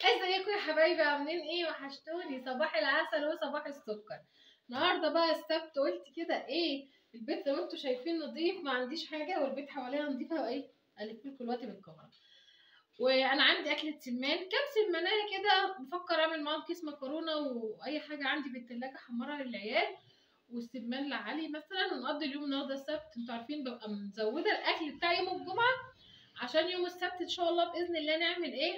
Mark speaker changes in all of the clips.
Speaker 1: ازيكم يا حبايبي عاملين ايه وحشتوني صباح العسل وصباح السكر النهارده بقى السبت قلت كده ايه البيت زي ما انتم شايفين نظيف ما عنديش حاجه والبيت حواليا نظيفه وايه الف لكم دلوقتي بالكاميرا وانا عندي اكله سمان كام سمانيه كده بفكر اعمل معاهم كيس مكرونه واي حاجه عندي في التلاجة احمرها للعيال والسمان لعلي مثلا ونقضي اليوم النهارده السبت انتوا عارفين ببقى مزوده الاكل بتاع يوم الجمعه عشان يوم السبت ان شاء الله باذن الله نعمل ايه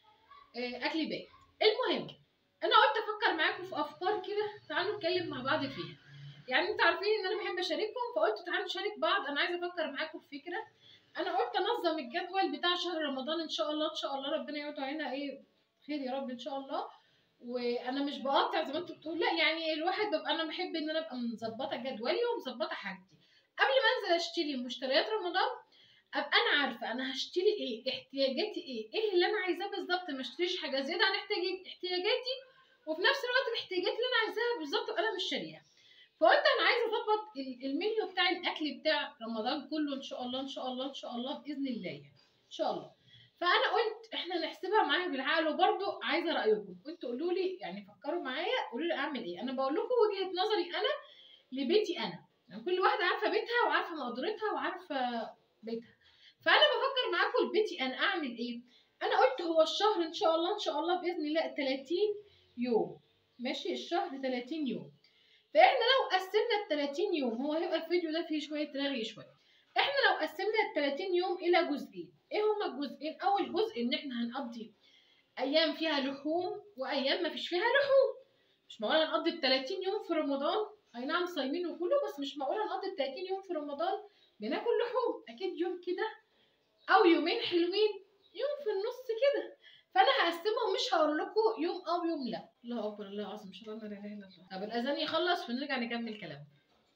Speaker 1: آه، اكل بيت المهم انا قلت افكر معاكم في افكار كده تعالوا نتكلم مع بعض فيها يعني انتوا عارفين ان انا بحب اشارككم فقلت تعالوا نشارك بعض انا عايزه افكر معاكم في فكره انا قلت انظم الجدول بتاع شهر رمضان ان شاء الله ان شاء الله ربنا يعود علينا ايه خير يا رب ان شاء الله وانا مش بقاطع زي ما انتوا بتقولوا لا يعني الواحد ببقى انا بحب ان انا ابقى مظبطه جدولي ومظبطه حاجتي قبل ما انزل اشتري مشتريات رمضان ابقى انا عارفه انا هشتري ايه احتياجاتي ايه ايه اللي انا عايزاه بالظبط ما اشتريش حاجه زياده عن احتياج- احتياجاتي وفي نفس الوقت الاحتياجات اللي انا عايزاها بالظبط ابقى انا مش شاريها فقلت انا عايزه اظبط ال- المنيو بتاع الاكل بتاع رمضان كله ان شاء الله ان شاء الله ان شاء الله باذن الله يعني ان شاء الله فانا قلت احنا نحسبها معايا بالعقل وبرده عايزه رايكم انتوا قولوا لي يعني فكروا معايا قولوا لي اعمل ايه انا بقول لكم وجهه نظري انا لبيتي انا يعني كل واحده عارفه بيتها وعارفه مقدرتها وعارفه بيتها فانا بفكر معاكم لبيتي انا اعمل ايه انا قلت هو الشهر ان شاء الله ان شاء الله باذن الله 30 يوم ماشي الشهر 30 يوم فاحنا لو قسمنا ال 30 يوم هو هيبقى الفيديو ده فيه شويه رغي شويه احنا لو قسمنا ال 30 يوم الى جزئين ايه هما الجزئين اول جزء ان احنا هنقضي ايام فيها لحوم وايام ما فيش فيها لحوم مش معقول هنقضي ال 30 يوم في رمضان اي نعم صايمين وكله بس مش معقول هنقضي ال 30 يوم في رمضان بناكل لحوم اكيد يوم كده او يومين حلوين يوم في النص كده فانا هقسمهم مش هقول لكم يوم او يوم لا الله اكبر الله العظيم مش لا اله الا الله طب الاذان يخلص ونرجع نكمل كلام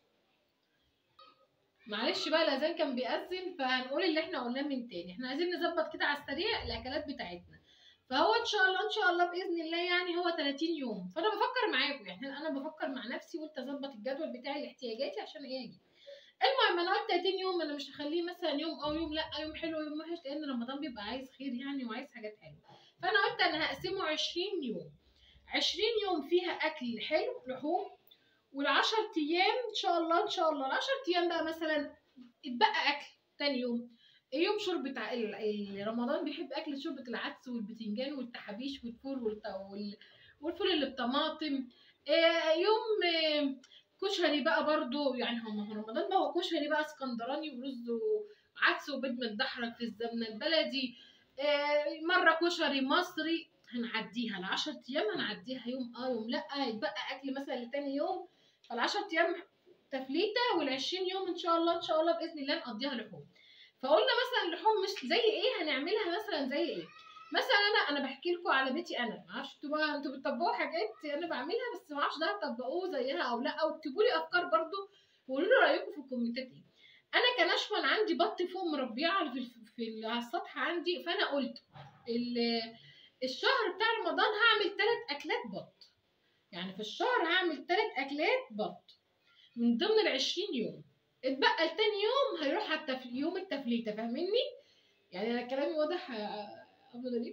Speaker 1: معلش بقى الاذان كان بيأذن فهنقول اللي احنا قلناه من تاني احنا عايزين نظبط كده على السريع الاكلات بتاعتنا فهو ان شاء الله ان شاء الله باذن الله يعني هو 30 يوم فانا بفكر معاكم يعني انا بفكر مع نفسي قلت اظبط الجدول بتاعي لاحتياجاتي عشان ايه اجي المهم انا قلت 30 يوم انا مش هخليه مثلا يوم او يوم لا يوم حلو ويوم وحش لان رمضان بيبقى عايز خير يعني وعايز حاجات حلوه فانا قلت انا هقسمه 20 يوم 20 يوم فيها اكل حلو لحوم وال10 ايام ان شاء الله ان شاء الله ال10 ايام بقى مثلا اتبقى اكل تاني يوم يوم شوربة ع- ال- ال- رمضان بيحب اكل شوربة العدس والبتنجان والتحابيش والفول والط- وال- والفول اللي بطماطم آه، يوم آه، كشري بقى برضو يعني هم في رمضان بقى هو كشري بقى اسكندراني ورز وعدس وبيض متدحرج في الزبنة البلدي آه، مرة كشري مصري هنعديها العشر ايام هنعديها يوم اه يوم لا هيتبقى اكل مثلا لتاني يوم فالعشر ايام تفليته والعشرين يوم ان شاء الله ان شاء الله باذن الله نقضيها لحوم فقلنا مثلا اللحوم مش زي ايه هنعملها مثلا زي ايه مثلا انا انا بحكي لكم على بيتي انا ما اعرفش انتوا بقى انتوا بتطبقوا حاجات انا بعملها بس ما اعرفش ده هتطبقوه زيها او لا او اكتبوا لي افكار برضو وقولوا لي رايكم في الكومنتات ايه انا كنشوى أنا عندي بط فوق مربيه على في, في على السطح عندي فانا قلت ال- الشهر بتاع رمضان هعمل ثلاث اكلات بط يعني في الشهر هعمل ثلاث اكلات بط من ضمن ال 20 يوم اتبقى التاني يوم هيروح على التف... يوم التفليته فاهميني يعني انا كلامي واضح يا ابو غريب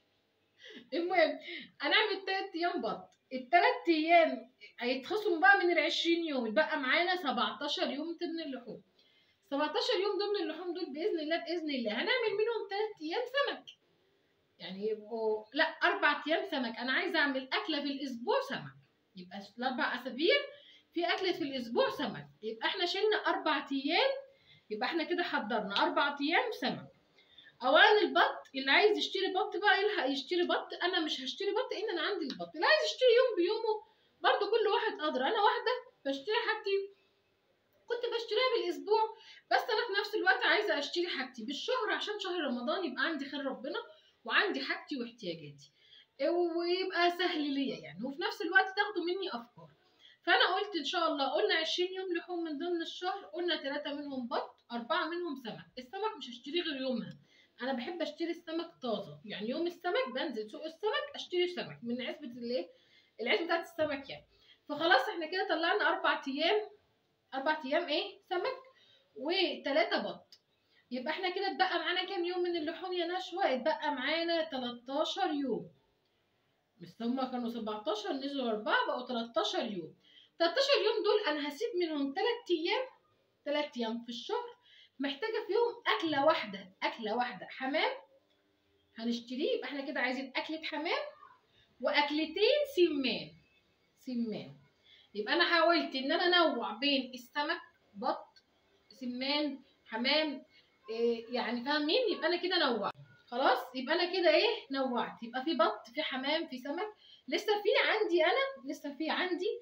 Speaker 1: المهم هنعمل تلات ايام بط التلات ايام هيتخصموا بقى من ال 20 يوم اتبقى معانا 17 يوم ضمن اللحوم 17 يوم ضمن اللحوم دول باذن الله باذن الله هنعمل منهم تلات ايام سمك يعني يبقوا لا اربع ايام سمك انا عايزه اعمل اكله في الاسبوع سمك يبقى الاربع اسابيع في اكله في الاسبوع سمك يبقى احنا شلنا اربع ايام يبقى احنا كده حضرنا اربع ايام سمك اولا البط اللي عايز يشتري بط بقى يلحق يشتري بط انا مش هشتري بط لان انا عندي البط اللي عايز يشتري يوم بيومه برضو كل واحد قادر انا واحده بشتري حاجتي كنت بشتريها بالاسبوع بس انا في نفس الوقت عايزه اشتري حاجتي بالشهر عشان شهر رمضان يبقى عندي خير ربنا وعندي حاجتي واحتياجاتي ويبقى سهل ليا يعني وفي نفس الوقت تاخدوا مني افكار فانا قلت ان شاء الله قلنا 20 يوم لحوم من ضمن الشهر قلنا ثلاثة منهم بط أربعة منهم سمك السمك مش هشتريه غير يومها أنا بحب أشتري السمك طازة يعني يوم السمك بنزل سوق السمك أشتري سمك من عزبة الإيه العزبة بتاعت السمك يعني فخلاص احنا كده طلعنا أربع أيام أربع أيام إيه سمك وثلاثة بط يبقى احنا كده اتبقى معانا كام يوم من اللحوم يا نشوى اتبقى معانا 13 يوم بس هما كانوا 17 نزلوا 4 بقوا 13 يوم 13 يوم دول انا هسيب منهم 3 ايام 3 ايام في الشهر محتاجه فيهم اكله واحده اكله واحده حمام هنشتريه يبقى احنا كده عايزين اكله حمام واكلتين سمان سمان يبقى انا حاولت ان انا انوع بين السمك بط سمان حمام إيه يعني فاهمين يبقى انا كده نوعت خلاص يبقى انا كده ايه نوعت يبقى في بط في حمام في سمك لسه في عندي انا لسه في عندي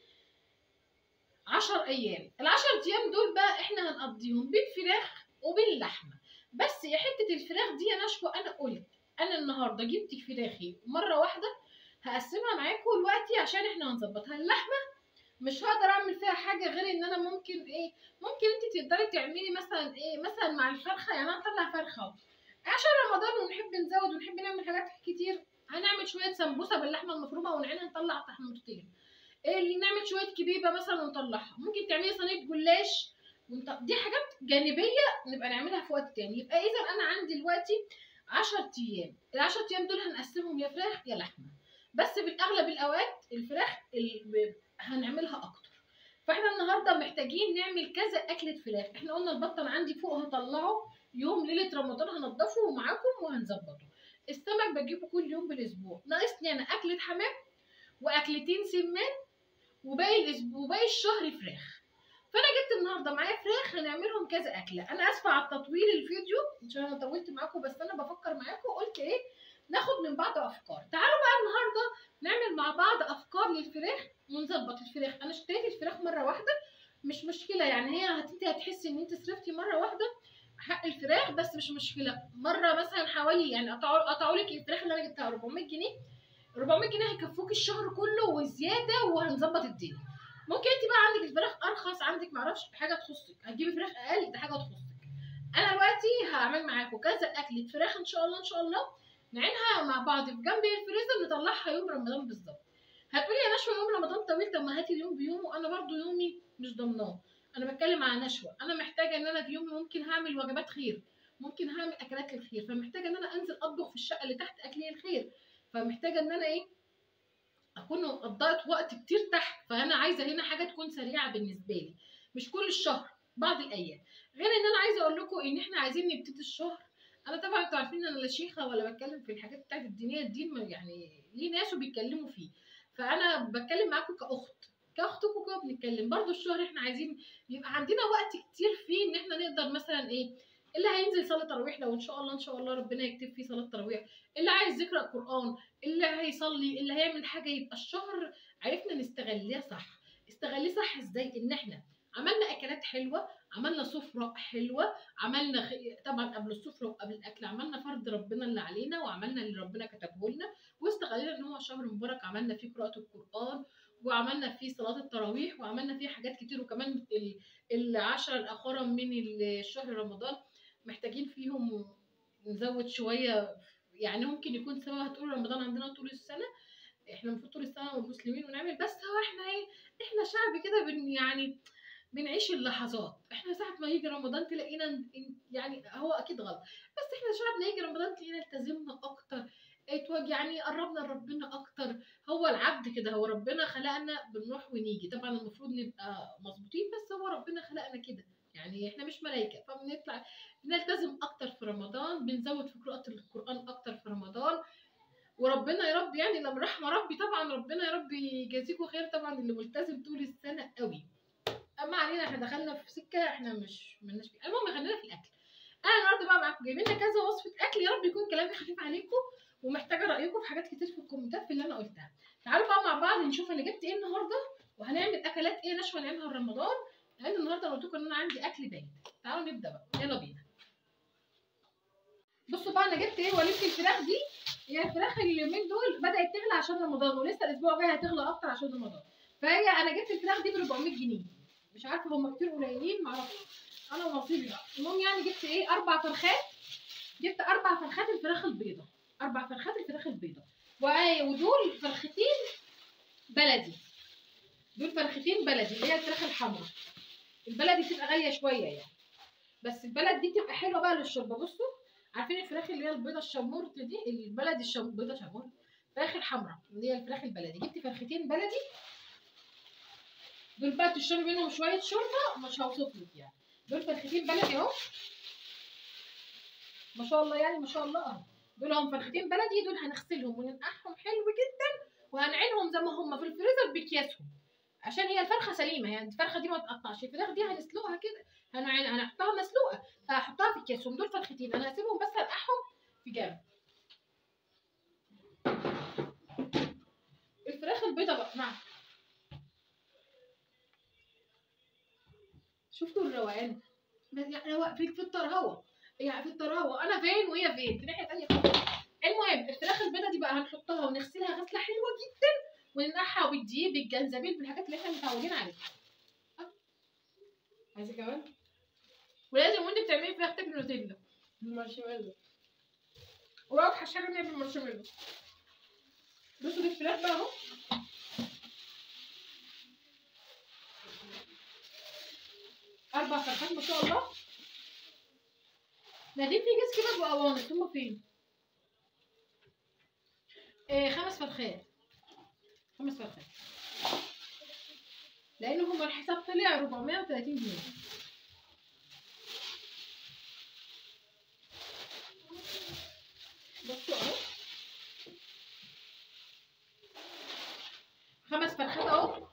Speaker 1: عشر ايام العشر ايام دول بقى احنا هنقضيهم بالفراخ وباللحمه بس يا حته الفراخ دي يا نشوى انا قلت انا النهارده جبت فراخي مره واحده هقسمها معاكم دلوقتي عشان احنا هنظبطها اللحمه مش هقدر اعمل فيها حاجه غير ان انا ممكن ايه ممكن انت تقدري تعملي مثلا ايه مثلا مع الفرخه يعني انا هطلع فرخه أهو. عشان رمضان ونحب نزود ونحب نعمل حاجات كتير هنعمل شويه سمبوسه باللحمه المفرومه ونعينها نطلع تحميرتين إيه اللي نعمل شويه كبيبه مثلا ونطلعها ممكن تعملي صينيه جلاش ونط... دي حاجات جانبيه نبقى نعملها في وقت تاني يبقى اذا انا عندي دلوقتي 10 ايام ال 10 ايام دول هنقسمهم يا فراخ يا لحمه بس في الاغلب الاوقات الفراخ ال... هنعملها اكتر فاحنا النهارده محتاجين نعمل كذا اكله فراخ احنا قلنا البطن عندي فوق هطلعه يوم ليله رمضان هنضفه معاكم وهنظبطه السمك بجيبه كل يوم بالاسبوع ناقصني انا اكله حمام واكلتين سمان وباقي الاسبوع وباقي الشهر فراخ فانا جبت النهارده معايا فراخ هنعملهم كذا اكله انا اسفه على التطويل الفيديو عشان انا طولت معاكم بس انا بفكر معاكم قلت ايه ناخد من بعض افكار تعالوا بقى النهارده نعمل مع بعض افكار للفراخ ونظبط الفراخ انا اشتريت الفراخ مره واحده مش مشكله يعني هي انت هتحسي ان انت صرفتي مره واحده حق الفراخ بس مش مشكله مره مثلا حوالي يعني قطعوا قطعوا لك الفراخ اللي انا جبتها 400 جنيه 400 جنيه هيكفوك الشهر كله وزياده وهنظبط الدنيا ممكن انت بقى عندك الفراخ ارخص عندك معرفش حاجه تخصك هتجيبي فراخ اقل ده حاجه تخصك انا دلوقتي هعمل معاكم كذا اكله فراخ ان شاء الله ان شاء الله نعينها مع بعض في جنب الفريزر نطلعها يوم رمضان بالظبط هتقولي يا نشوى يوم رمضان طويل طب ما هاتي اليوم بيومه انا برضو يومي مش ضمناه انا بتكلم على نشوى انا محتاجه ان انا في يومي ممكن هعمل وجبات خير ممكن هعمل اكلات الخير فمحتاجه ان انا انزل اطبخ في الشقه اللي تحت اكلي الخير فمحتاجه ان انا ايه اكون قضيت وقت كتير تحت فانا عايزه هنا حاجه تكون سريعه بالنسبه لي مش كل الشهر بعض الايام غير ان انا عايزه اقول لكم ان احنا عايزين نبتدي الشهر انا طبعا انتوا عارفين انا لا شيخه ولا بتكلم في الحاجات بتاعت الدينيه الدين يعني ليه ناس وبيتكلموا فيه فانا بتكلم معاكم كاخت كاختكم كده بنتكلم برضو الشهر احنا عايزين يبقى عندنا وقت كتير فيه ان احنا نقدر مثلا ايه اللي هينزل صلاه تراويح لو ان شاء الله ان شاء الله ربنا يكتب فيه صلاه تراويح اللي عايز يقرا قران اللي هيصلي اللي هيعمل حاجه يبقى الشهر عرفنا نستغليه صح استغليه صح ازاي ان احنا عملنا اكلات حلوه عملنا سفره حلوه عملنا خ... طبعا قبل السفره وقبل الاكل عملنا فرض ربنا اللي علينا وعملنا اللي ربنا كتبه لنا واستغلينا ان هو شهر مبارك عملنا فيه قراءه القران وعملنا فيه صلاه التراويح وعملنا فيه حاجات كتير وكمان ال... العشرة الاخرى من الشهر رمضان محتاجين فيهم نزود شويه يعني ممكن يكون سبب هتقول رمضان عندنا طول السنه احنا المفروض طول السنه مسلمين ونعمل بس هو احنا ايه احنا شعب كده بن يعني بنعيش اللحظات احنا ساعة ما يجي رمضان تلاقينا يعني هو اكيد غلط بس احنا ساعة ما يجي رمضان تلاقينا التزمنا اكتر يعني قربنا لربنا اكتر هو العبد كده هو ربنا خلقنا بنروح ونيجي طبعا المفروض نبقى مظبوطين بس هو ربنا خلقنا كده يعني احنا مش ملائكه فبنطلع بنلتزم اكتر في رمضان بنزود في قراءه القران اكتر في رمضان وربنا يا رب يعني لما رحمه ربي طبعا ربنا يا رب يجازيكم خير طبعا اللي ملتزم طول السنه قوي اما علينا احنا دخلنا في سكه احنا مش ملناش فيها المهم خلينا في الاكل انا النهارده بقى معاكم جايبين لنا كذا وصفه اكل يا رب يكون كلامي خفيف عليكم ومحتاجه رايكم في حاجات كتير في الكومنتات في اللي انا قلتها تعالوا بقى مع بعض نشوف انا جبت ايه النهارده وهنعمل اكلات ايه نشوه نعملها في رمضان لان النهارده قلت لكم ان انا عندي اكل بايت تعالوا نبدا بقى يلا بينا بصوا بقى انا جبت ايه وليمه الفراخ دي هي الفراخ اليومين دول بدات تغلى عشان رمضان ولسه الاسبوع الجاي هتغلى اكتر عشان رمضان فهي انا جبت الفراخ دي ب 400 جنيه مش عارفه هم كتير قليلين معرفش انا ونصيبي بقى المهم يعني جبت ايه اربع فرخات جبت اربع فرخات الفراخ البيضه اربع فرخات الفراخ البيضه ودول فرختين بلدي دول فرختين بلدي اللي هي الفراخ الحمراء البلدي بتبقى غاليه شويه يعني بس البلد دي بتبقى حلوه بقى للشوربه بصوا عارفين الفراخ اللي هي البيضه الشمورت دي البلدي الشم... بيضه شمورت الفراخ الحمراء اللي هي الفراخ البلدي جبت فرختين بلدي دول بقى تشربي منهم شويه شوربه مش هوصف لك يعني دول فرختين بلدي اهو ما شاء الله يعني ما شاء الله اهو دول هم فرختين بلدي دول هنغسلهم وننقعهم حلو جدا وهنعينهم زي ما هم في الفريزر باكياسهم عشان هي الفرخه سليمه يعني الفرخه دي ما تقطعش الفراخ دي هنسلقها كده هنعين هنحطها مسلوقه فهحطها في اكياسهم دول فرختين انا هسيبهم بس انقعهم في جنب الفراخ البيضه بقى نعم شفتوا الروقان يعني هو في في الطرهوه يعني في الطراوه انا فين وهي فين في ناحيه ثانيه المهم الفراخ البيضه دي بقى هنحطها ونغسلها غسله حلوه جدا وننقعها بالدقيق بالجنزبيل بالحاجات اللي احنا متعودين عليها عايزه كمان ولازم وانت بتعملي فراخ تاكلي نوتيلا بالمارشميلو واوحش حاجه ان هي بالمارشميلو بصوا دي الفراخ بقى اهو اربع فرخات ما شاء الله بعدين في جيس كده بقوانص هما فين إيه خمس فرخات خمس فرخات لان هما الحساب طلع 430 جنيه بصوا اهو خمس فرخات اهو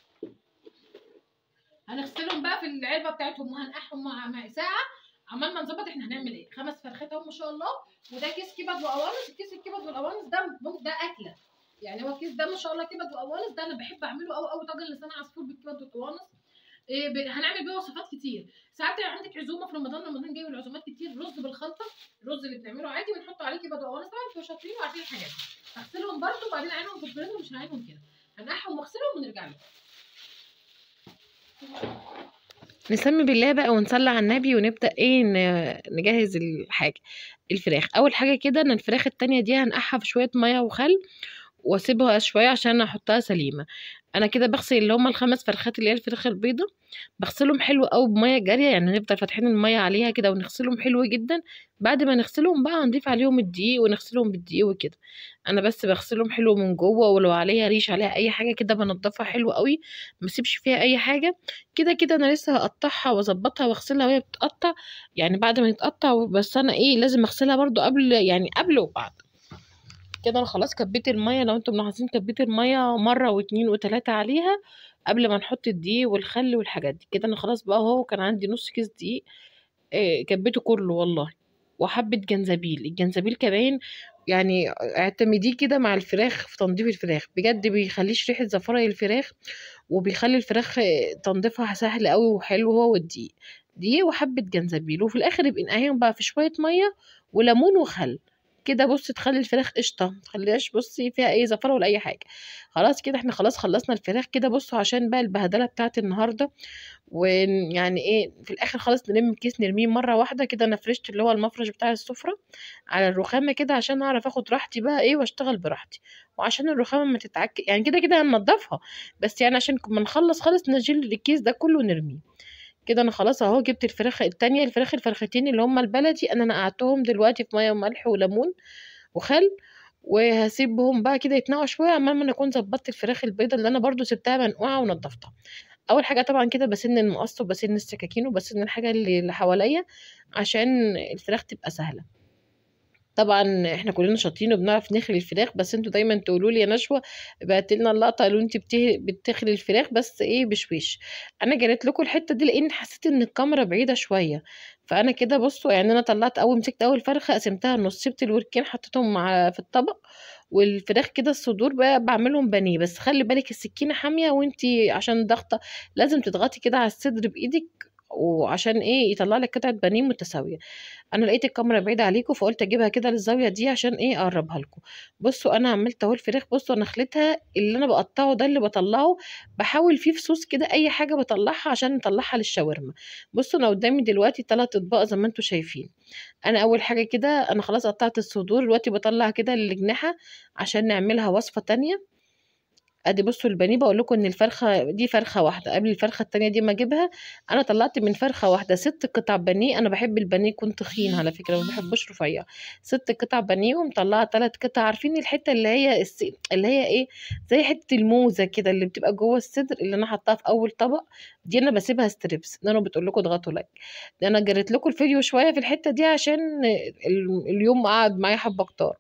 Speaker 1: هنغسلهم بقى في العلبه بتاعتهم وهنقعهم مع مع ساعه عمال ما نظبط احنا هنعمل ايه خمس فرخات اهو ما شاء الله وده كيس كبد وقوانص الكيس الكبد والقوانص ده ده اكله يعني هو الكيس ده ما شاء الله كبد وقوانص ده انا بحب اعمله قوي قوي طاجن لسان عصفور بالكبد والقوانص إيه ب... هنعمل بيه وصفات كتير ساعات عندك عزومه في رمضان رمضان جاي والعزومات كتير رز بالخلطه الرز اللي بنعمله عادي ونحط عليه كبد وقوانص طبعا انتوا شاطرين وعارفين الحاجات دي هغسلهم برده وبعدين اعينهم في الفريزر مش هنعينهم كده هنقعهم واغسلهم ونرجع لهم
Speaker 2: نسمي بالله بقى ونصلي على النبي ونبدأ ايه ن- نجهز الحاجة الفراخ اول حاجة كده انا الفراخ التانية دي هنقعها في شوية مية وخل واسيبها شوية عشان احطها سليمة انا كده بغسل اللي هما الخمس فرخات اللي هي الفراخ البيضة بغسلهم حلو قوي بمية جارية يعني نفضل فاتحين المية عليها كده ونغسلهم حلو جدا بعد ما نغسلهم بقى هنضيف عليهم الدقيق ونغسلهم بالدقيق وكده انا بس بغسلهم حلو من جوه ولو عليها ريش عليها اي حاجة كده بنضفها حلو قوي مسيبش فيها اي حاجة كده كده انا لسه هقطعها واظبطها واغسلها وهي بتتقطع يعني بعد ما يتقطع بس انا ايه لازم اغسلها برضو قبل يعني قبل وبعد كده انا خلاص كبيت الميه لو انتم ملاحظين كبيت الميه مره واتنين وتلاته عليها قبل ما نحط الدقيق والخل والحاجات دي كده انا خلاص بقى اهو كان عندي نص كيس دقيق إيه كبيته كله والله وحبه جنزبيل الجنزبيل كمان يعني اعتمديه كده مع الفراخ في تنظيف الفراخ بجد بيخليش ريحه زفره الفراخ وبيخلي الفراخ تنظيفها سهل قوي وحلو هو والدقيق دقيق وحبه جنزبيل وفي الاخر يبقى نقعيهم بقى في شويه ميه وليمون وخل كده بصي تخلي الفراخ قشطه متخليهاش بصي فيها اي زفره ولا اي حاجه خلاص كده احنا خلاص خلصنا الفراخ كده بصوا عشان بقى البهدله بتاعت النهارده ويعني ايه في الاخر خالص نلم الكيس نرميه مره واحده كده انا فرشت اللي هو المفرش بتاع السفره على الرخامه كده عشان اعرف اخد راحتي بقى ايه واشتغل براحتي وعشان الرخامه ما تتعك يعني كده كده هننضفها بس يعني عشان ما نخلص خالص نشيل الكيس ده كله ونرميه كده انا خلاص اهو جبت الفراخ التانية الفراخ الفرختين اللي هما البلدي انا نقعتهم دلوقتي في ميه وملح وليمون وخل وهسيبهم بقى كده يتنقعوا شويه عمال ما انا اكون ظبطت الفراخ البيضه اللي انا برضو سبتها منقوعه ونضفتها اول حاجه طبعا كده بسن المقص وبسن السكاكين وبسن الحاجه اللي اللي حواليا عشان الفراخ تبقى سهله طبعا احنا كلنا شاطرين وبنعرف نخلي الفراخ بس انتوا دايما تقولوا لي يا نشوى بعت لنا اللقطه قالوا انت بته- بتخلي الفراخ بس ايه بشويش انا جريت لكم الحته دي لان حسيت ان الكاميرا بعيده شويه فانا كده بصوا يعني انا طلعت اول مسكت اول فرخه قسمتها نص سبت الوركين حطيتهم مع في الطبق والفراخ كده الصدور بقى بعملهم بانيه بس خلي بالك السكينه حاميه وانتي عشان ضغطه لازم تضغطي كده على الصدر بايدك وعشان ايه يطلع لك قطعه بانيه متساويه انا لقيت الكاميرا بعيده عليكم فقلت اجيبها كده للزاويه دي عشان ايه اقربها لكم بصوا انا عملت اهو الفراخ بصوا انا خليتها اللي انا بقطعه ده اللي بطلعه بحاول فيه فصوص كده اي حاجه بطلعها عشان نطلعها للشاورما بصوا انا قدامي دلوقتي ثلاث اطباق زي ما انتم شايفين انا اول حاجه كده انا خلاص قطعت الصدور دلوقتي بطلع كده الجناحه عشان نعملها وصفه تانية ادي بصوا البانيه بقول لكم ان الفرخه دي فرخه واحده قبل الفرخه التانية دي ما اجيبها انا طلعت من فرخه واحده ست قطع بانيه انا بحب البانيه يكون تخين على فكره ما بحبوش رفيع ست قطع بانيه ومطلعه ثلاث قطع عارفين الحته اللي هي الس... اللي هي ايه زي حته الموزه كده اللي بتبقى جوه الصدر اللي انا حطاها في اول طبق دي انا بسيبها ستريبس ده انا بتقول لكم اضغطوا لايك ده انا جريت لكم الفيديو شويه في الحته دي عشان ال- اليوم قعد معايا حبه كتار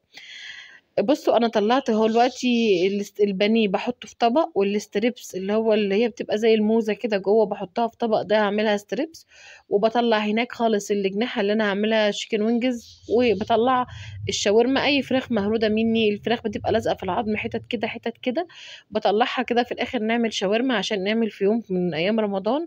Speaker 2: بصوا انا طلعت هو دلوقتي الاست- البانيه بحطه في طبق والستريبس اللي هو اللي هي بتبقى زي الموزه كده جوه بحطها في طبق ده هعملها ستريبس وبطلع هناك خالص الجناحه اللي انا هعملها شيكن وينجز وبطلع الشاورما اي فراخ مهروده مني الفراخ بتبقى لازقه في العظم حتت كده حتت كده بطلعها كده في الاخر نعمل شاورما عشان نعمل في يوم من ايام رمضان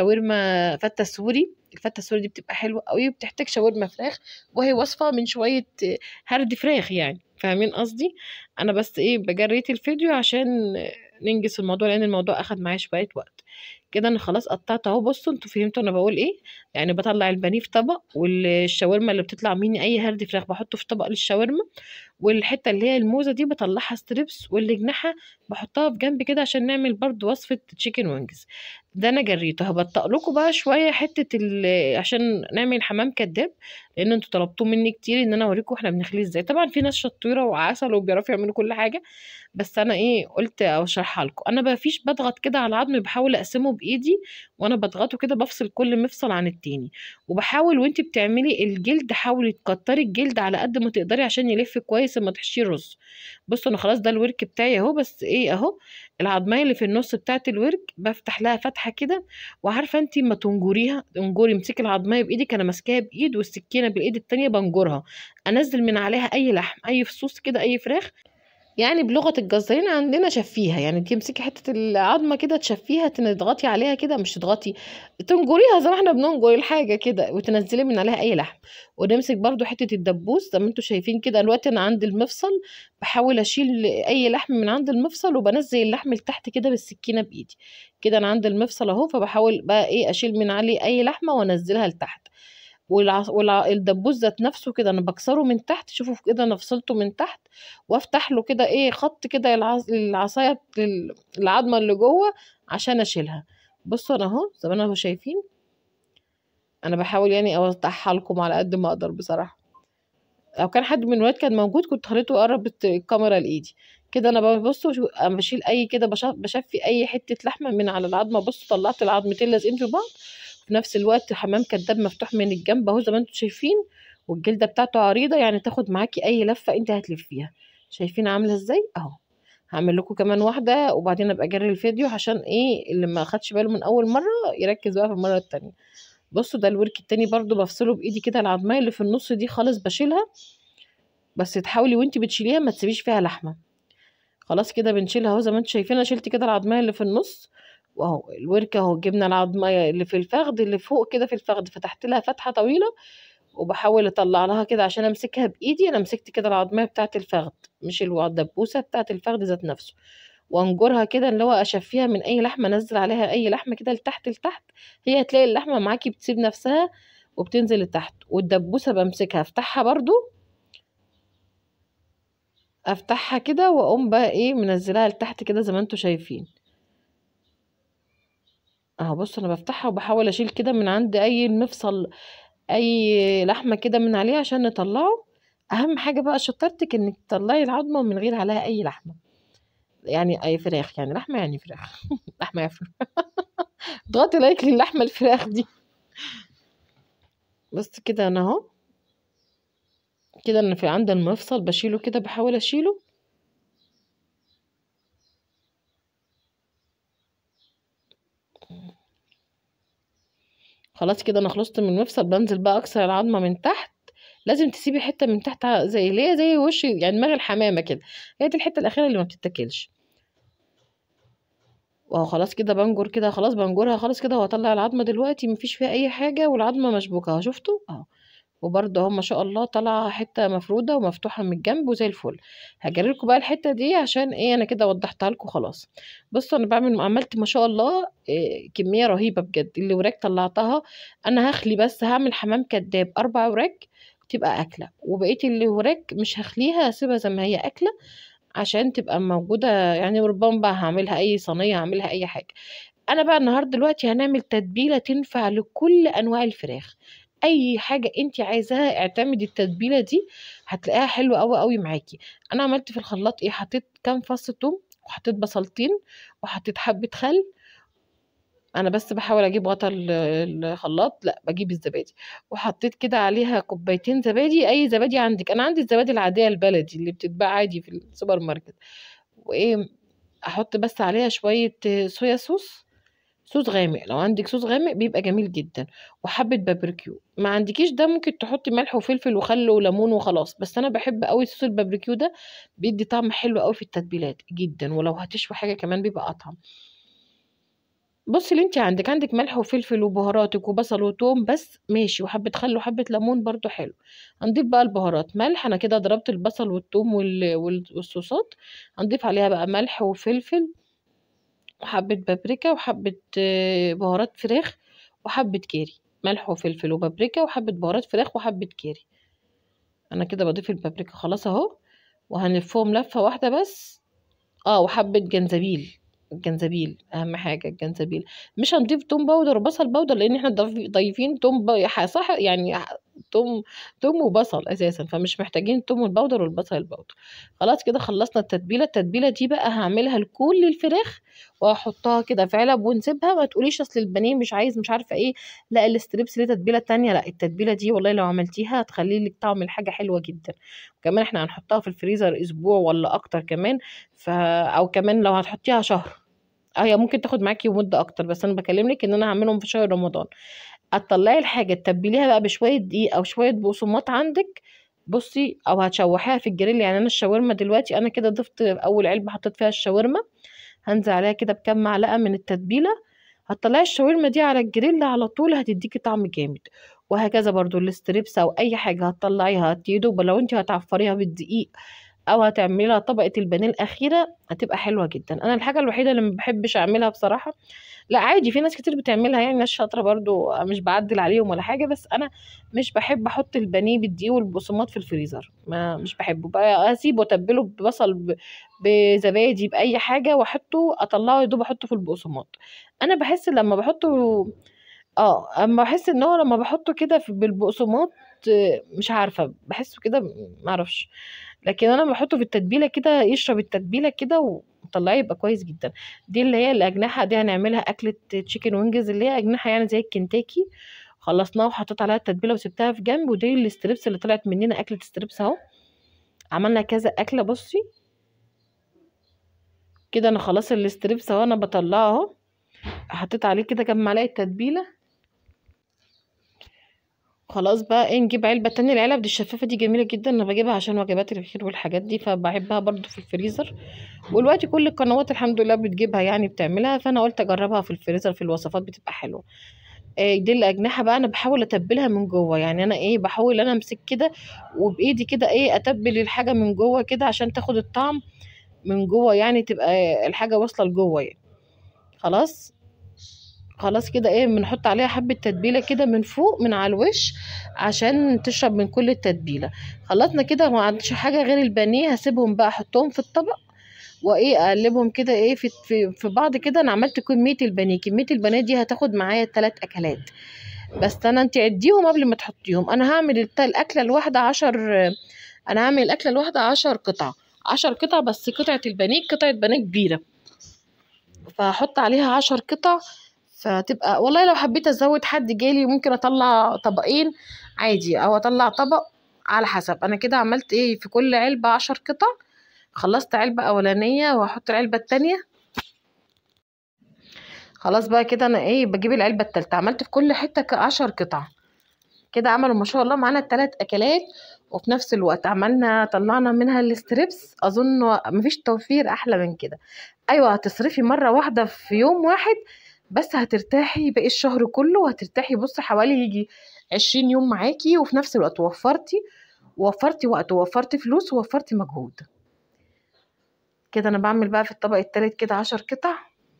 Speaker 2: شاورما فته سوري الفته السوري دي بتبقى حلوه قوي وبتحتاج شاورما فراخ وهي وصفه من شويه هرد فراخ يعني فاهمين قصدي انا بس ايه بجريت الفيديو عشان ننجز في الموضوع لان الموضوع اخد معايا شويه وقت كده انا خلاص قطعت اهو بصوا انتوا فهمتوا انا بقول ايه يعني بطلع البانيه في طبق والشاورما اللي بتطلع مني اي هرد فراخ بحطه في طبق للشاورما والحته اللي هي الموزه دي بطلعها ستريبس واللي جناحها بحطها في جنب كده عشان نعمل برضو وصفه تشيكن وينجز ده انا جريته هبطأ لكم بقى شويه حته ال- عشان نعمل حمام كداب لان انتوا طلبتوه مني كتير ان انا اوريكم احنا بنخليه ازاي طبعا في ناس شطوره وعسل وبيعرفوا يعملوا كل حاجه بس انا ايه قلت اشرحها لكم انا مفيش بضغط كده على العظم بحاول اقسمه بايدي وانا بضغطه كده بفصل كل مفصل عن التاني وبحاول وانت بتعملي الجلد حاولي تكتري الجلد على قد ما تقدري عشان يلف كويس لما تحشيه رز بصوا انا خلاص ده الورك بتاعي اهو بس ايه اهو العظميه اللي في النص بتاعت الورك بفتح لها فتحه كده وعارفه انت ما تنجريها انجري امسكي العظميه بايدك انا ماسكاها بايد والسكينه بالايد التانية بنجرها انزل من عليها اي لحم اي فصوص كده اي فراخ يعني بلغة الجزارين عندنا شفيها يعني تمسكي حتة العظمة كده تشفيها تضغطي عليها كده مش تضغطي تنجريها زي ما احنا بننجر الحاجة كده وتنزلي من عليها أي لحم ونمسك برضو حتة الدبوس زي ما انتوا شايفين كده دلوقتي أنا عند المفصل بحاول أشيل أي لحم من عند المفصل وبنزل اللحم لتحت كده بالسكينة بإيدي كده أنا عند المفصل أهو فبحاول بقى إيه أشيل من عليه أي لحمة وأنزلها لتحت والع... والع... الدبوس ذات نفسه كده انا بكسره من تحت شوفوا كده انا فصلته من تحت وافتح له كده ايه خط كده العص... العصايه لل- العظمه اللي جوه عشان اشيلها بصوا انا اهو زي ما انا شايفين انا بحاول يعني اوضحها لكم على قد ما اقدر بصراحه لو كان حد من الولاد كان موجود كنت خليته يقرب الت- الكاميرا لايدي كده انا ببص وشو- انا بشيل اي كده بش- بشفي اي حته لحمه من على العظمه بص طلعت العظمتين لازقين في بعض في نفس الوقت حمام كداب مفتوح من الجنب اهو زي ما انتم شايفين والجلده بتاعته عريضه يعني تاخد معاكي اي لفه انت هتلفيها شايفين عامله ازاي اهو هعمل لكم كمان واحده وبعدين ابقى اجري الفيديو عشان ايه اللي ما خدش باله من اول مره يركز بقى في المره التانية بصوا ده الورك التاني برضو بفصله بايدي كده العظميه اللي في النص دي خالص بشيلها بس تحاولي وانت بتشيليها ما تسيبيش فيها لحمه خلاص كده بنشيلها اهو زي ما انتم شايفين انا شلت كده العظميه اللي في النص واهو الوركه اهو جبنا العظميه اللي في الفخذ اللي فوق كده في الفخذ فتحت لها فتحه طويله وبحاول اطلع لها كده عشان امسكها بايدي انا مسكت كده العظميه بتاعه الفخذ مش الو- الدبوسه بتاعه الفخذ ذات نفسه وانجرها كده اللي هو اشفيها من اي لحمه انزل عليها اي لحمه كده لتحت لتحت هي هتلاقي اللحمه معاكي بتسيب نفسها وبتنزل لتحت والدبوسه بمسكها افتحها برضو افتحها كده واقوم بقى ايه منزلاها لتحت كده زي ما انتوا شايفين اهو بص انا بفتحها وبحاول اشيل كده من عند اي مفصل اي لحمه كده من عليه عشان نطلعه اهم حاجه بقى شطارتك انك تطلعي العظمه من غير عليها اي لحمه يعني اي فراخ يعني لحمه يعني فراخ لحمه يا فراخ اضغطي لايك للحمه الفراخ دي بس كده انا اهو كده انا في عند المفصل بشيله كده بحاول اشيله خلاص كده انا خلصت من المفصل بنزل بقى اكسر العظمه من تحت لازم تسيبي حته من تحت ع- زي اللي هي زي وش يعني دماغ الحمامه كده هي دي الحته الاخيره اللي ما بتتاكلش واهو خلاص كده بنجر كده خلاص بنجرها خلاص كده وهطلع العظمه دلوقتي مفيش فيها اي حاجه والعظمه مشبوكه اهو شفتوا اهو وبرضه اهو ما شاء الله طالعه حته مفروده ومفتوحه من الجنب وزي الفل هجري لكم بقى الحته دي عشان ايه انا كده وضحتها لكم خلاص بصوا انا بعمل عملت ما شاء الله إيه كميه رهيبه بجد اللي وراك طلعتها انا هخلي بس هعمل حمام كداب اربع وراك تبقى اكله وبقيه اللي وراك مش هخليها هسيبها زي ما هي اكله عشان تبقى موجودة يعني ربما بقى هاعملها أي صينية هاعملها أي حاجة. أنا بقى النهارده دلوقتي هنعمل تتبيلة تنفع لكل أنواع الفراخ، أي حاجة أنتِ عايزاها اعتمدي التتبيلة دي هتلاقيها حلوة أوي، أوي معاكِ. أنا عملت في الخلاط إيه، حطيت كام فص توم وحطيت بصلتين وحطيت حبة خل أنا بس باحاول أجيب غطا ال الخلاط لأ، باجيب الزبادي وحطيت كده عليها كوبايتين زبادي، أي زبادي عندِك، أنا عندي الزبادي العادية البلدي اللي بتتباع عادي في السوبر ماركت وإيه، أحط بس عليها شوية صويا صوص، صوص غامق، لو عندِك صوص غامق بيبقى جميل جدًا وحبة باربيكيو، ما عندكيش ده ممكن تحطي ملح وفلفل وخل وليمون وخلاص، بس أنا باحب أوي صوص الباربيكيو ده بيدّي طعم حلو أوي في التتبيلات جدًا، ولو هتشوي حاجة كمان بيبقى أطعم. بُصّي اللي أنتِ عندِك، عندِك ملح وفلفل وبهاراتِك وبصل وتوم بس ماشي وحبة خل وحبة ليمون برضه حلو، هنضيف بقى البهارات، ملح أنا كده ضربت البصل والتوم وال وال والصوصات، هنضيف عليها بقى ملح وفلفل وحبة بابريكا وحبة بهارات فراخ وحبة كاري، ملح وفلفل وبابريكا وحبة بهارات فراخ وحبة كاري. أنا كده باضيف البابريكا خلاص أهو، وهنلفّهم لفة واحدة بس آه، وحبة جنزبيل، الجنزبيل أهم حاجة الجنزبيل، مش هنضيف توم باودر وبصل باودر لإن إحنا ضاف ضايفين توم ب ح صح يعني ح توم توم وبصل أساسًا، فمش محتاجين التوم الباودر والبصل الباودر. خلاص كده خلّصنا التتبيلة، التتبيلة دي بقى هاعملها لكل الفراخ وهاحطها كده في علب ونسيبها، ما تقوليش أصل البانيه مش عايز مش عارفة إيه، لأ الستريبس ليه تتبيلة تانية، لأ التتبيلة دي والله لو عملتيها هتخلّي لِك طعم الحاجة حلوة جدًا، وكمان إحنا هنحطها في الفريزر أسبوع والّا أكتر كمان، ف أو كمان لو هتحطيها شهر، آه هي ممكن تاخد معاكِ مدة أكتر، بس أنا باكلمِك إن أنا هاعملهم في شهر رمضان. هتطلّعي الحاجة تتبليها بقى بشوية دقيق أو شوية بقسماط عندِك، بُصّي أو هتشوّحيها في الجريل، يعني أنا الشاورما دلوقتي أنا كده ضِفت أول علبة حطيت فيها الشاورما، هانزل عليها كده بكام معلقة من التتبيلة، هتطلّعي الشاورما دي على الجريل على طول هتدّيكِ طعم جامد، وهكذا برضه الستريبس أو أي حاجة هتطلّعيها هت يا دوب لو أنتِ هتعفّريها بالدقيق أو هتعملي لها طبقة البانيه الأخيرة هتبقى حلوة جدًا. أنا الحاجة الوحيدة اللي ما باحبش أعملها بصراحة لأ عادي في ناس كتير بتعملها يعني ناس شاطرة برضه مش باعدّل عليهم ولا حاجة، بس أنا مش باحب أحط البانيه بالدقيق والبقسماط في الفريزر، ما مش باحبه، ب أسيبه أتبّله ببصل ب بزبادي بأي حاجة وأحطه أطلّعه يا دوب أحطه في البقسماط. أنا باحس لمّا باحطه آه، أمّا باحس إن هو لمّا باحطه كده في بالبقسماط مش عارفة، باحسه كده ما أعرفش، لكن أنا باحطه في التتبيلة كده يشرب التتبيلة كده وتطلّعيه يبقى كويس جدًا. دي اللي هي الأجنحة دي هنعملها أكلة chicken wings اللي هي أجنحة يعني زي الكنتاكي، خلّصناها وحطيت عليها التتبيلة وسِبتها في جنب، ودي الستريبس اللي طلعت مننا أكلة ستريبس أهو، عملنا كذا أكلة بُصّي. كده أنا خلاص الستريبس أهو أنا باطلّعه أهو، حطيت عليه كده كام معلقة تتبيلة. خلاص بقى إيه نجيب علبة تانية، العلب دي الشفافة دي جميلة جدًا، أنا باجيبها عشان وجبات الخير والحاجات دي، فباحبها برضه في الفريزر، ودلوقتي كل القنوات الحمد لله بتجيبها يعني بتعملها، فأنا قُلت أجرّبها في الفريزر في الوصفات بتبقى حلوة. آآ دي الأجنحة بقى أنا باحاول أتبّلها من جوّه، يعني أنا إيه باحاول أنا أمسك كده وبإيدي كده إيه أتبّل الحاجة من جوّه كده عشان تاخد الطعم من جوّه يعني تبقى الحاجة واصلة لجوّه يعني. خلاص؟ خلاص كده إيه بنحط عليها حبة تتبيلة كده من فوق من على الوش عشان تشرب من كل التتبيلة. خلّصنا كده وما عنديش حاجة غير البانيه هاسيبهم بقى أحطهم في الطبق وإيه أقلّبهم كده إيه في في في بعض كده، أنا عملت كمية البانيه، كمية البانيه دي هتاخد معايا 3 أكلات، بس أنا أنتِ عدّيهم قبل ما تحطيهم، أنا هاعمل الت الأكلة الواحدة 10 أنا هاعمل الأكلة الواحدة 10 قطع، 10 قطع بس قطعة البانيه قطعة بانيه كبيرة. فهاحط عليها 10 قطع، فتبقى والله لو حبيت أزوّد حد جالي ممكن أطلّع طبقين عادي أو أطلّع طبق على حسب، أنا كده عملت إيه في كل علبة 10 قطع، خلّصت علبة أولانية وهاحط العلبة التانية. خلاص بقى كده أنا إيه باجيب العلبة التالتة، عملت في كل حتة ك 10 قطع. كده عملوا ما شاء الله معانا ال3 أكلات، وفي نفس الوقت عملنا طلّعنا منها الستريبس، أظن ما فيش توفير أحلى من كده. أيوه هتصرفي مرّة واحدة في يوم واحد، بس هترتاحي باقي الشهر كله، وهترتاحي بُصّي حوالي ييجي 20 يوم معاكِ، وفي نفس الوقت وفّرتِ ووفّرتِ وقت ووفّرتِ فلوس ووفّرتِ مجهود. كده أنا باعمل بقى في الطبق التالت كده 10 قطع.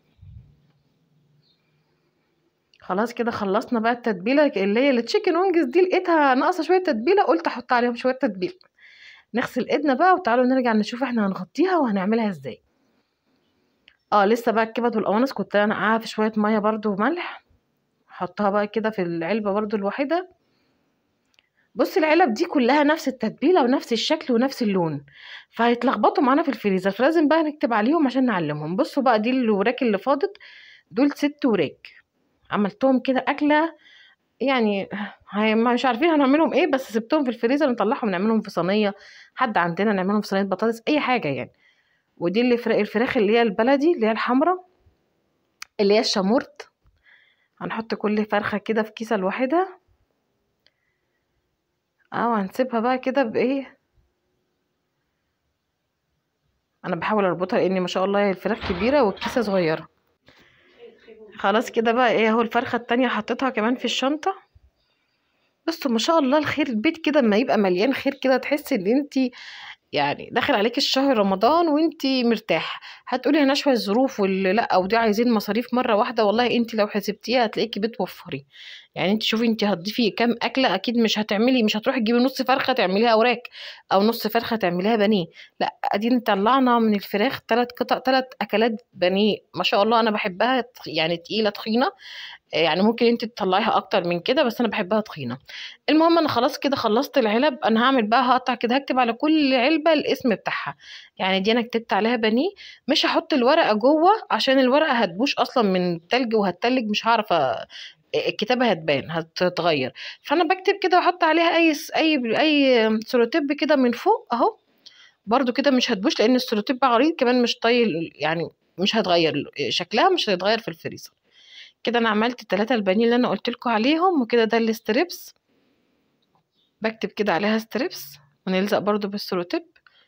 Speaker 2: خلاص كده خلّصنا بقى التتبيلة اللي هي الchicken wings دي لقيتها ناقصة شوية تتبيلة، قُلت أحط عليهم شوية تتبيلة. نغسل ايدنا بقى وتعالوا نرجع نشوف احنا هنغطيها وهنعملها ازاي اه لسه بقى الكبد والقوانص كنت انا نقعها في شويه ميه برضو وملح احطها بقى كده في العلبه برضو الوحيده بص العلب دي كلها نفس التتبيله ونفس الشكل ونفس اللون فهيتلخبطوا معانا في الفريزر فلازم بقى نكتب عليهم عشان نعلمهم بصوا بقى دي الوراك اللي فاضت دول ست وراك عملتهم كده اكله يعني هي مش عارفين هنعملهم ايه بس سبتهم في الفريزر نطلعهم نعملهم في صينيه حد عندنا نعملهم في صينيه بطاطس اي حاجه يعني ودي اللي فرق الفراخ اللي هي البلدي اللي هي الحمراء اللي هي الشامورت هنحط كل فرخه كده في كيسه لوحدها اه هنسيبها بقى كده بايه انا بحاول اربطها لان ما شاء الله هي الفراخ كبيره والكيسه صغيره خلاص كده بقى ايه اهو الفرخه التانية حطيتها كمان في الشنطه بصوا ما شاء الله الخير البيت كده اما يبقى مليان خير كده تحسي ان انت يعني داخل عليك الشهر رمضان وانت مرتاحه هتقولي هنا شويه ظروف واللي لا او دي عايزين مصاريف مره واحده والله انت لو حسبتيها هتلاقيكي بتوفري يعني انت شوفي انت هتضيفي كام اكله اكيد مش هتعملي مش هتروحي تجيبي نص فرخه تعمليها اوراق او نص فرخه تعمليها بانيه لا ادينا طلعنا من الفراخ ثلاث قطع ثلاث اكلات بانيه ما شاء الله انا بحبها يعني تقيله تخينه يعني ممكن انت تطلعيها اكتر من كده بس انا بحبها تخينه المهم انا خلاص كده خلصت العلب انا هعمل بقى هقطع كده هكتب على كل علبه الاسم بتاعها يعني دي انا كتبت عليها بانيه مش هحط الورقه جوه عشان الورقه هتبوش اصلا من التلج وهتلج مش هعرف الكتابه هتبان هتتغير فانا بكتب كده واحط عليها اي اي اي سولوتيب كده من فوق اهو برضو كده مش هتبوش لان السولوتيب عريض كمان مش طايل يعني مش هتغير شكلها مش هيتغير في الفريزر كده انا عملت التلاتة البانيه اللي انا قلت لكم عليهم وكده ده الستريبس بكتب كده عليها ستريبس ونلزق برضو بالسلوتيب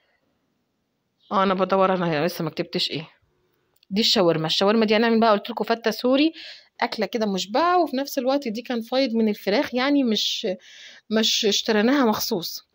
Speaker 2: اه انا بدور انا لسه ما كتبتش ايه دي الشاورما الشاورما دي هنعمل بقى قلت لكم فته سوري اكله كده مشبعه وفي نفس الوقت دي كان فايض من الفراخ يعني مش مش اشتريناها مخصوص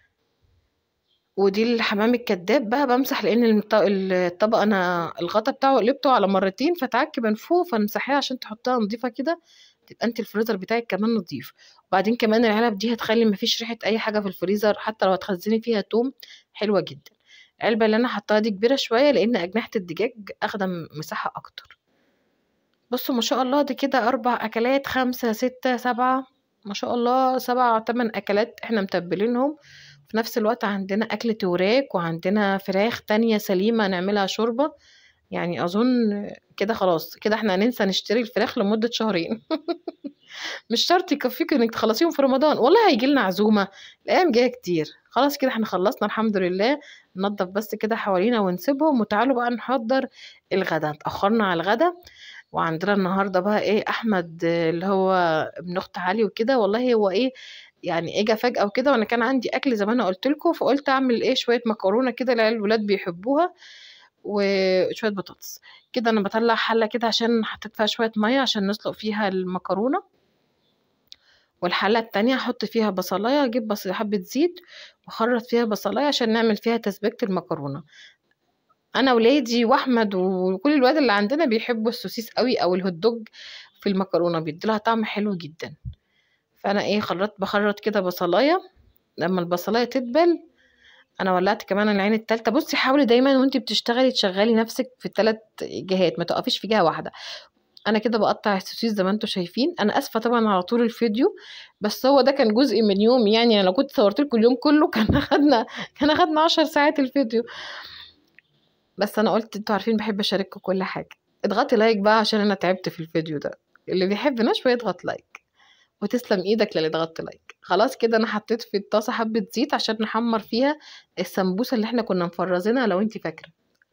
Speaker 2: ودي الحمام الكداب بقى بمسح لان الطبق انا الغطا بتاعه قلبته على مرتين فتعك من فوق فامسحيها عشان تحطها نظيفه كده تبقى انت الفريزر بتاعك كمان نظيف وبعدين كمان العلب دي هتخلي مفيش ريحه اي حاجه في الفريزر حتى لو هتخزني فيها توم حلوه جدا العلبه اللي انا حطاها دي كبيره شويه لان اجنحه الدجاج اخده مساحه اكتر بصوا ما شاء الله دي كده اربع اكلات خمسة ستة سبعة ما شاء الله سبعة تمن اكلات احنا متبلينهم في نفس الوقت عندنا أكلة وراك وعندنا فراخ تانية سليمة نعملها شوربة يعني أظن كده خلاص كده احنا هننسى نشتري الفراخ لمدة شهرين مش شرط يكفيك انك تخلصيهم في رمضان والله هيجي لنا عزومة الأيام جاية كتير خلاص كده احنا خلصنا الحمد لله ننضف بس كده حوالينا ونسيبهم وتعالوا بقى نحضر الغدا اتأخرنا على الغدا وعندنا النهارده بقى ايه احمد اللي هو ابن اخت علي وكده والله هو ايه يعني اجى فجأة وكده وانا كان عندي اكل زي ما انا قلت لكم فقلت اعمل ايه شوية مكرونة كده العيال الولاد بيحبوها وشوية بطاطس كده انا بطلع حلة كده عشان حطيت فيها شوية مية عشان نسلق فيها المكرونة والحلة التانية احط فيها بصلاية اجيب بصل حبة زيت واخرط فيها بصلاية عشان نعمل فيها تسبيكة المكرونة انا ولادي واحمد وكل الولاد اللي عندنا بيحبوا السوسيس قوي او الهوت دوج في المكرونة بيديلها طعم حلو جدا فانا ايه خرطت بخرط كده بصلايه لما البصلايه تدبل انا ولعت كمان العين التالتة بصي حاولي دايما وانت بتشتغلي تشغلي نفسك في الثلاث جهات ما تقفيش في جهه واحده انا كده بقطع السوسيس زي ما انتم شايفين انا اسفه طبعا على طول الفيديو بس هو ده كان جزء من يوم يعني انا لو كنت صورت لكم اليوم كله كان اخدنا كان اخدنا عشر ساعات الفيديو بس انا قلت انتوا عارفين بحب اشارككم كل حاجه اضغطي لايك بقى عشان انا تعبت في الفيديو ده اللي بيحبنا شويه يضغط لايك وتسلم ايدك للي ضغطت لايك خلاص كده انا حطيت في الطاسه حبه زيت عشان نحمر فيها السمبوسه اللي احنا كنا مفرزينها لو انت فاكره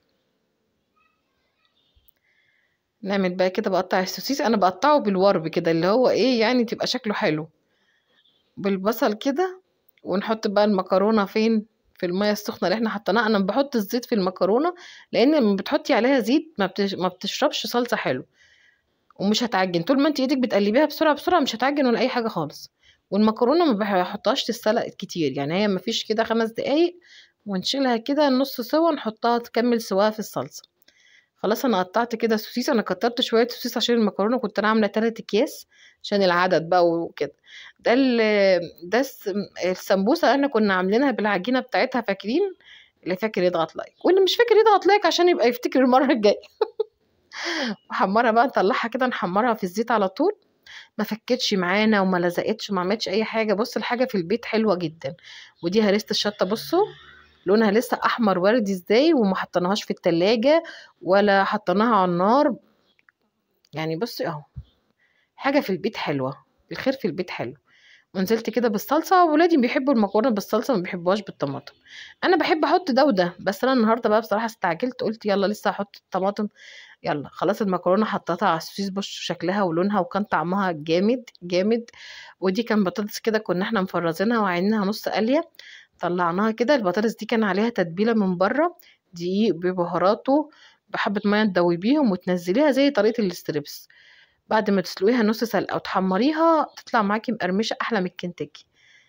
Speaker 2: نعمل بقى كده بقطع السوسيس انا بقطعه بالورب كده اللي هو ايه يعني تبقى شكله حلو بالبصل كده ونحط بقى المكرونه فين في الميه السخنه اللي احنا حطيناها انا بحط الزيت في المكرونه لان لما بتحطي عليها زيت ما, بتش... ما بتشربش صلصه حلو ومش هتعجن طول ما انت ايدك بتقلبيها بسرعه بسرعه مش هتعجن ولا اي حاجه خالص والمكرونه ما بحطهاش تتسلق كتير يعني هي ما فيش كده خمس دقايق ونشيلها كده نص سوا نحطها تكمل سواها في الصلصه خلاص انا قطعت كده سوسيس انا كترت شويه سوسيس عشان المكرونه كنت انا عامله 3 اكياس عشان العدد بقى وكده ده ال ده الس- السمبوسه اللي احنا كنا عاملينها بالعجينه بتاعتها فاكرين اللي فاكر يضغط لايك واللي مش فاكر يضغط لايك عشان يبقى يفتكر المره الجايه محمرة بقى نطلعها كده نحمرها في الزيت على طول ما فكتش معانا وما لزقتش وما عملتش اي حاجه بص الحاجه في البيت حلوه جدا ودي هرسه الشطه بصوا لونها لسه احمر وردي ازاي وما حطيناهاش في التلاجة ولا حطيناها على النار يعني بصي اهو حاجه في البيت حلوه الخير في البيت حلو ونزلت كده بالصلصه ولادي بيحبوا المكرونه بالصلصه ما بيحبوهاش بالطماطم انا بحب احط ده وده بس انا النهارده بقى بصراحه استعجلت قلت يلا لسه هحط الطماطم يلا خلاص المكرونه حطيتها على السوسيس بص شكلها ولونها وكان طعمها جامد جامد ودي كان بطاطس كده كنا احنا مفرزينها وعينها نص قليه طلعناها كده البطاطس دي كان عليها تتبيله من بره دقيق ببهاراته بحبه ميه تدوبيهم وتنزليها زي طريقه الستريبس بعد ما تسلقيها نص سلقه وتحمريها تطلع معاكي مقرمشه احلى من الكنتاكي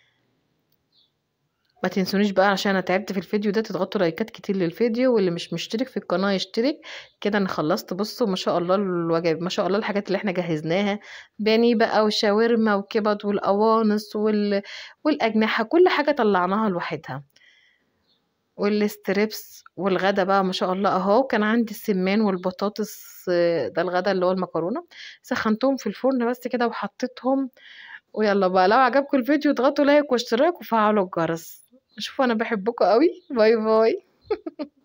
Speaker 2: ما تنسونيش بقى عشان انا تعبت في الفيديو ده تضغطوا لايكات كتير للفيديو واللي مش مشترك في القناه يشترك كده انا خلصت بصوا ما شاء الله الوجب ما شاء الله الحاجات اللي احنا جهزناها بانيه بقى وشاورما وكبد والقوانص وال... والاجنحه كل حاجه طلعناها لوحدها والستريبس والغدا بقى ما شاء الله اهو كان عندي السمان والبطاطس آه، ده الغدا اللي هو المكرونه سخنتهم في الفرن بس كده وحطيتهم ويلا بقى لو عجبكم الفيديو اضغطوا لايك واشتراك وفعلوا الجرس شوفوا انا بحبكم قوي باي باي